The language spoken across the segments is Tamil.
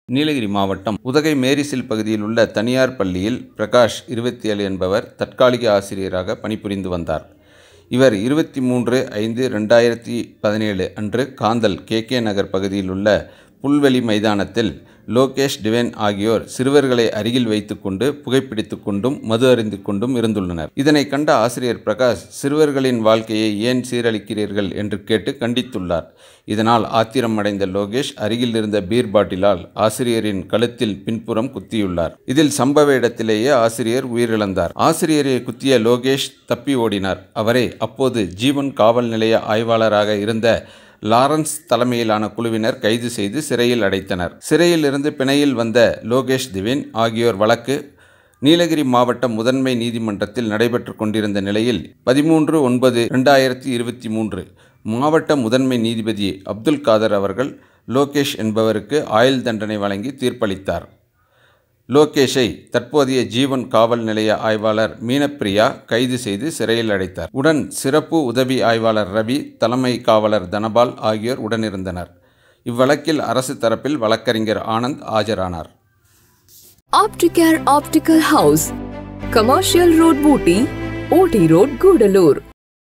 நீலகிரி மாவட்டம் உதகை மேரிசில் பகுதியில் உள்ள தனியார் பள்ளியில் பிரகாஷ் இருபத்தி ஏழு என்பவர் தற்காலிக ஆசிரியராக பணிபுரிந்து வந்தார் இவர் இருபத்தி மூன்று ஐந்து ரெண்டாயிரத்தி பதினேழு அன்று காந்தல் கே கே நகர் பகுதியில் உள்ள புல்வெளி மைதானத்தில் லோகேஷ் டிவேன் ஆகியோர் சிறுவர்களை அருகில் வைத்துக்கொண்டு புகைப்பிடித்துக் கொண்டும் மது அருந்திக் கொண்டும் இருந்துள்ளனர் இதனை கண்ட ஆசிரியர் பிரகாஷ் சிறுவர்களின் வாழ்க்கையை ஏன் சீரழிக்கிறீர்கள் என்று கேட்டு கண்டித்துள்ளார் இதனால் ஆத்திரம் அடைந்த லோகேஷ் அருகில் இருந்த பீர் பாட்டிலால் ஆசிரியரின் கழுத்தில் பின்புறம் குத்தியுள்ளார் இதில் சம்பவ இடத்திலேயே ஆசிரியர் உயிரிழந்தார் ஆசிரியரை குத்திய லோகேஷ் தப்பி ஓடினார் அவரை அப்போது ஜீவன் காவல் நிலைய ஆய்வாளராக இருந்த லாரன்ஸ் தலைமையிலான குழுவினர் கைது செய்து சிறையில் அடைத்தனர் சிறையில் இருந்து பிணையில் வந்த லோகேஷ் திவின் ஆகியோர் வழக்கு நீலகிரி மாவட்ட முதன்மை நீதிமன்றத்தில் நடைபெற்று கொண்டிருந்த நிலையில் பதிமூன்று ஒன்பது ரெண்டாயிரத்தி இருபத்தி மூன்று மாவட்ட முதன்மை நீதிபதி அப்துல் காதர் அவர்கள் லோகேஷ் என்பவருக்கு ஆயுள் தண்டனை வழங்கி தீர்ப்பளித்தார் லோகேஷை தற்போதைய ஜீவன் காவல் நிலைய ஆய்வாளர் மீனப்பிரியா கைது செய்து சிறையில் அடைத்தார் உடன் சிறப்பு உதவி ஆய்வாளர் ரவி தலைமை காவலர் தனபால் ஆகியோர் உடனிருந்தனர் இவ்வழக்கில் அரசு தரப்பில் வழக்கறிஞர் ஆனந்த் ஆஜரானார் Opticare Optical House, Commercial Road, Booty, OT Road, Gudalur.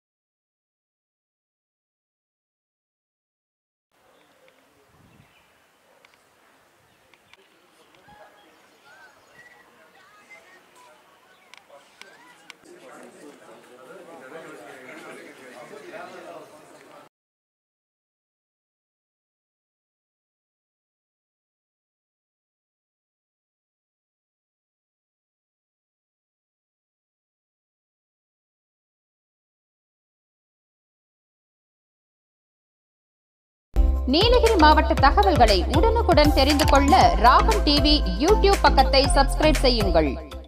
Nilgiri மாவட்ட தகவல்களை உடனுக்குடன் தெரிந்து கொள்ள ராகம் டிவி யூடியூப் பக்கத்தை சப்ஸ்கிரைப் செய்யுங்கள்